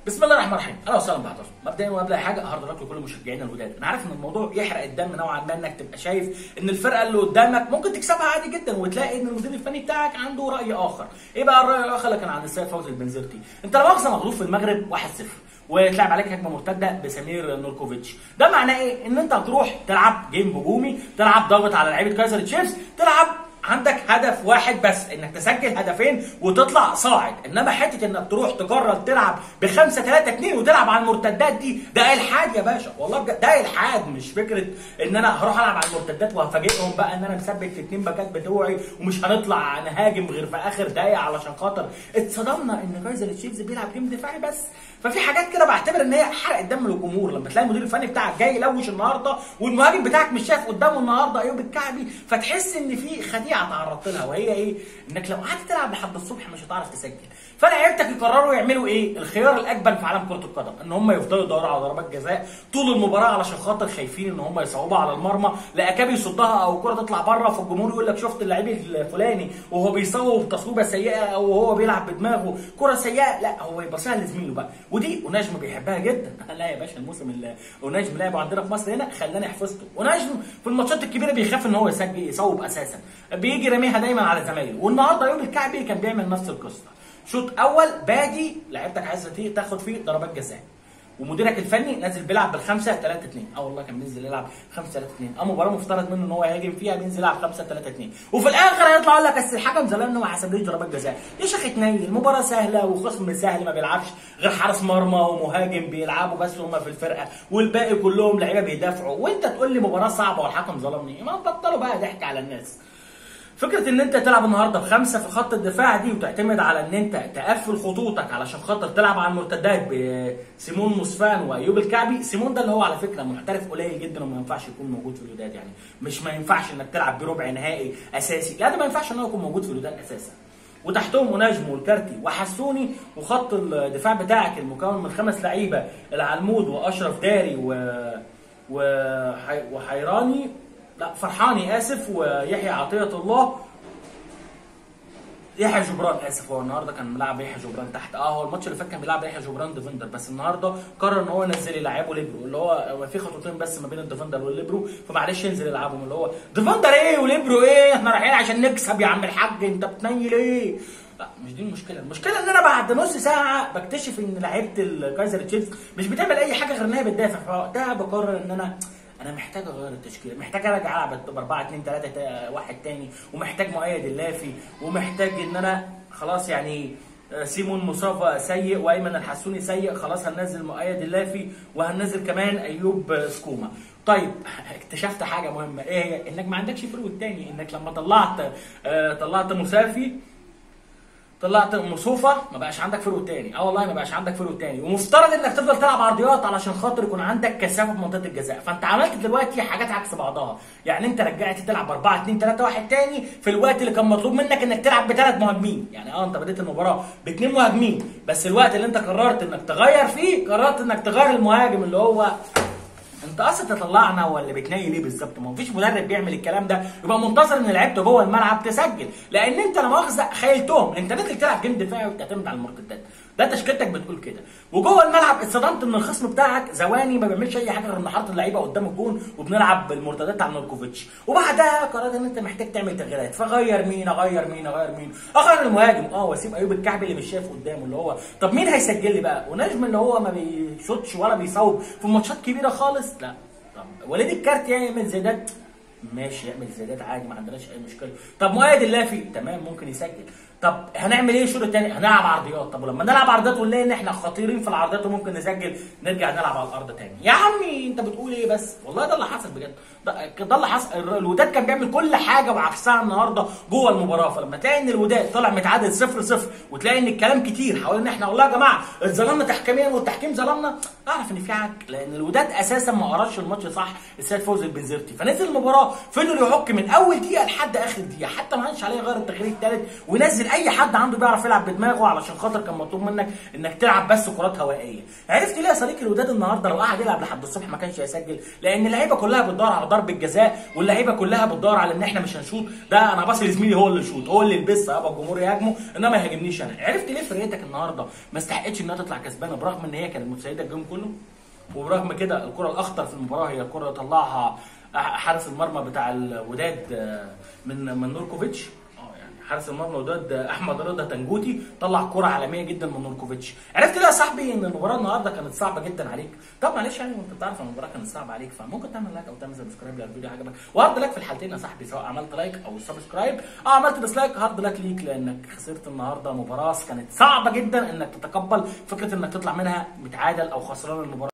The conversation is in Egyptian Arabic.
بسم الله الرحمن الرحيم اهلا وسهلا بحضراتكم مبدئيا وقبل اي حاجه هارد لك لكل مشجعينا الوداد انا عارف ان الموضوع يحرق الدم نوعا ما انك تبقى شايف ان الفرقه اللي قدامك ممكن تكسبها عادي جدا وتلاقي ان المدير الفني بتاعك عنده راي اخر ايه بقى الراي الاخر اللي كان عند السيد فوزي البنزرتي انت لا مؤاخذه مغلوب في المغرب 1-0 وتلعب عليك هجمه مرتده بسمير نوركوفيتش ده معناه ايه ان انت هتروح تلعب جيم هجومي تلعب ضغط على لعيبه كايزر تشيفز تلعب عندك هدف واحد بس انك تسجل هدفين وتطلع صاعد انما حته انك تروح تقرر تلعب ب 5 3 2 وتلعب على المرتدات دي ده الحاد يا باشا والله بجد ده الحاد مش فكره ان انا هروح العب على المرتدات وهفاجئهم بقى ان انا مثبت في اتنين باكات بتوعي ومش هنطلع نهاجم غير في اخر دقيقه علشان خاطر اتصدمنا ان كايزر تشيفز بيلعب جيم دفاعي بس ففي حاجات كده بعتبر ان هي حرق دم للجمهور لما تلاقي المدير الفني بتاعك جاي يلوش النهارده والمهاجم بتاعك مش شايف قدامه النهارده ايوب الكعبي فتحس ان في خديعه تعرضت لها وهي ايه؟ انك لو قعدت تلعب لحد الصبح مش هتعرف تسجل فلعيبتك يقرروا يعملوا ايه؟ الخيار الاجبل في عالم كره القدم ان هم يفضلوا يدوروا على ضربات جزاء طول المباراه علشان خاطر خايفين ان هم يصعبوها على المرمى لا اكابي يصدها او الكره تطلع بره فالجمهور يقول لك شفت اللعيب الفلاني وهو بيصوب تصويبه سيئه او هو بيلعب بدماغه كره سيئه لا هو يبصيها لزميله بقى ودي ونجم بيحبها جدا لا يا باشا الموسم اللي ونجم لعبه عندنا في مصر هنا خلاني حفظته ونجم في الماتشات الكبيره بيخاف ان هو يسجل يصوب اساسا بيجي راميها دايما على زمايله والنهارده يوم الكعبي كان بيعمل نفس القصه شوط اول بادي لعيبتك عايزه تاخد فيه ضربات جزاء ومديرك الفني نازل بيلعب بالخمسة 3 2 اه والله كان بينزل يلعب 5 3 2 اه مباراه مفترض منه ان هو يهاجم فيها بينزل يلعب 5 3 2 وفي الاخر هيطلع يقول لك اصل الحكم ظلمنا وما حسبليش ضربات جزاء يا شيخ اتنيل المباراه سهله وخصم سهل ما بيلعبش غير حارس مرمى ومهاجم بيلعبوا بس هم في الفرقه والباقي كلهم لعيبه بيدافعوا وانت تقول لي مباراه صعبه والحكم ظلمني ما بطلوا بقى ضحك على الناس فكره ان انت تلعب النهارده بخمسه في خط الدفاع دي وتعتمد على ان انت تقفل خطوطك علشان خاطر تلعب على المرتدات بسيمون موسفان وايوب الكعبي سيمون ده اللي هو على فكره محترف قليل جدا وما ينفعش يكون موجود في الوداد يعني مش ما ينفعش انك تلعب بربع نهائي اساسي لا ده ما ينفعش ان هو يكون موجود في الوداد اساسا وتحتهم مناجم والكارتي وحسوني وخط الدفاع بتاعك المكون من خمس لعيبه العلمود واشرف داري و وحي... وحيراني لا فرحاني اسف ويحيى عطيه الله يحيى جبران اسف هو النهارده كان ملعب يحيى جبران تحت اه هو الماتش اللي فات كان بيلعب يحيى جبران ديفندر بس النهارده قرر ان هو ينزل يلعبه ليبرو اللي هو في خطوتين بس ما بين الديفندر والليبرو فمعلش ينزل يلعبهم اللي هو ديفندر ايه وليبرو ايه احنا رايحين عشان نكسب يا عم الحاج انت بتنيل ايه لا مش دي المشكله المشكله ان انا بعد نص ساعه بكتشف ان لعيبه الكايزر تشيفز مش بتعمل اي حاجه غير ان هي بتدافع فوقتها بقرر ان انا انا محتاج اغير التشكيله محتاج ارجع العب ب 4 2 3 واحد تاني ومحتاج مؤيد اللافي ومحتاج ان انا خلاص يعني سيمون مصطفى سيء وايمن الحسوني سيء خلاص هننزل مؤيد اللافي وهننزل كمان ايوب سكوما طيب اكتشفت حاجه مهمه ايه هي انك ما عندكش فرود تاني انك لما طلعت آه طلعت مسافي طلعت مصوفة ما بقاش عندك فرق تاني اه والله ما بقاش عندك فرق تاني ومفترض انك تفضل تلعب عرضيات علشان خاطر يكون عندك كثافه في منطقه الجزاء فانت عملت دلوقتي حاجات عكس بعضها يعني انت رجعت تلعب 4 2 3 1 تاني في الوقت اللي كان مطلوب منك انك تلعب بثلاث مهاجمين يعني اه انت بديت المباراه باثنين مهاجمين بس الوقت اللي انت قررت انك تغير فيه قررت انك تغير المهاجم اللي هو انت اصلا تطلعنا ولا بتنيل ايه بالظبط ما فيش مدرب بيعمل الكلام ده يبقى منتظر ان لعيبته جوه الملعب تسجل لان انت لا مؤاخذه خيلتهم انت نازل تلعب جيم دفاعي وبتعتمد على المرتدات ده تشكيلتك بتقول كده وجوه الملعب اتصدمت ان الخصم بتاعك زواني ما بيعملش اي حاجه غير ان حاطط اللعيبه قدام الجون وبنلعب بالمرتدات على نوركوفيتش وبعدها قررت ان انت محتاج تعمل تغييرات فغير مين اغير مين اغير مين اغير المهاجم اه واسيب ايوب الكعبي اللي مش شايف قدامه اللي هو طب مين هيسجل لي بقى ونجم اللي هو ما بيشوطش ولا بيصوب في ماتشات كبيره خالص لا وليد الكارت يعمل زي ده ماشي يعمل زي ده عادي ما عندناش اي مشكله طب مؤيد اللافي تمام ممكن يسجل طب هنعمل ايه الشوط الثاني هنلعب عرضيات طب ولما نلعب عرضيات ونلاقي ان احنا خطيرين في العرضيات وممكن نسجل نرجع نلعب على الارض تاني يا عمي انت بتقول ايه بس والله ده اللي حصل بجد ده, ده اللي حصل الوداد كان بيعمل كل حاجه وعكسها النهارده جوه المباراه فلما تلاقي ان الوداد طلع متعادل 0 0 وتلاقي ان الكلام كتير حوالين ان احنا والله يا جماعه اتظلمنا تحكيميا والتحكيم ظلمنا اعرف ان في عك لان الوداد اساسا ما قراش الماتش صح السيد فوزي البنزرتي فنزل المباراه فضل يعك من اول دقيقه لحد اخر دقيقه حتى ما عادش عليه غير التغيير الثالث ونزل اي حد عنده بيعرف يلعب بدماغه علشان خاطر كان مطلوب منك انك تلعب بس كرات هوائيه عرفت ليه يا صديقي الوداد النهارده لو قعد يلعب لحد الصبح ما كانش هيسجل لان اللعيبه كلها بتدور على ضربه جزاء واللعيبه كلها بتدور على ان احنا مش هنشوط ده انا باصي لزميلي هو اللي يشوط هو اللي يلبس يابا الجمهور يهاجمه انما ما يهاجمنيش انا عرفت ليه فرقتك النهارده ما استحقتش انها تطلع كسبانه برغم ان هي كانت متسيده الجيم كله وبرغم كده الكره الاخطر في المباراه هي الكره طلعها حارس المرمى بتاع الوداد من من نوركوفيتش اه يعني حارس المرمى الوداد احمد رضا تنجوتي طلع كره عالميه جدا من نوركوفيتش عرفت ليه يا صاحبي ان المباراه النهارده كانت صعبه جدا عليك طب معلش يعني وانت بتعرف ان المباراه كانت صعبه عليك فممكن تعمل لايك او تعمل سبسكرايب لو الفيديو عجبك وهارد لايك في الحالتين يا صاحبي سواء عملت لايك او سبسكرايب او عملت ديسلايك هارد لايك ليك لانك خسرت النهارده مباراه كانت صعبه جدا انك تتقبل فكره انك تطلع منها متعادل او خسران المباراه